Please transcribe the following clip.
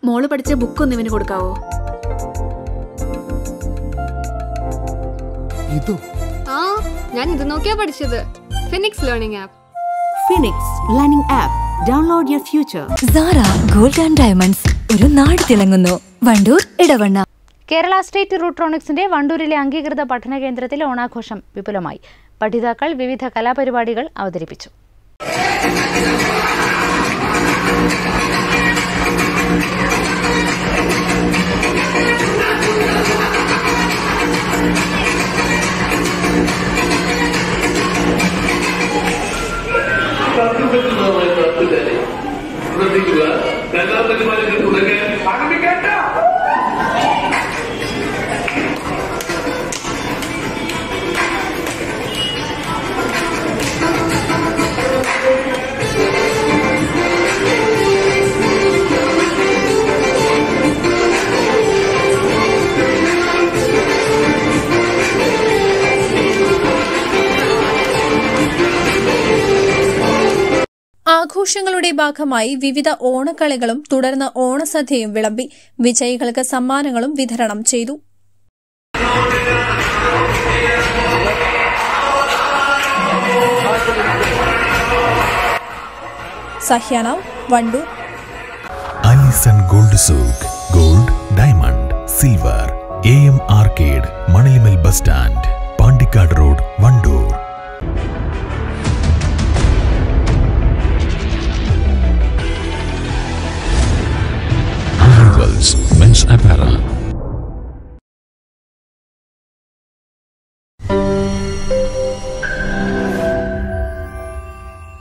മോള് പഠിച്ച ബുക്ക് ഒന്ന് ഇവന് കൊടുക്കാവോ ഇതോ ആ ഞാൻ ഇത് നോക്കിയാ പഠിച്ചത് Phoenix learning app Phoenix learning app download your future Sara gold and diamonds ഒരു നാട് തിളങ്ങുന്നു വണ്ടൂർ ഇടവണ്ണ കേരള സ്റ്റേറ്റ് റൂട്രോണിക്സിന്റെ വണ്ടൂരിലെ അംഗീകൃത പഠന കേന്ദ്രത്തിൽ ഓണാഘോഷം വിപുലമായി പഠിതാക്കൾ വിവിധ കലാപരിപാടികൾ അവതരിപ്പിച്ചു ശ്രദ്ധിക്കുക കലാപരിപാടികൾ തുടങ്ങാൻ ആരംഭിക്കേണ്ട ആഘോഷങ്ങളുടെ ഭാഗമായി വിവിധ ഓണക്കളികളും തുടർന്ന് ഓണസദ്യയും വിളമ്പി വിജയികൾക്ക് സമ്മാനങ്ങളും വിതരണം ചെയ്തു Sahyana Wandoor Alison gold souk gold diamond silver A M arcade Manalimal bus stand Pandikkad road Wandoor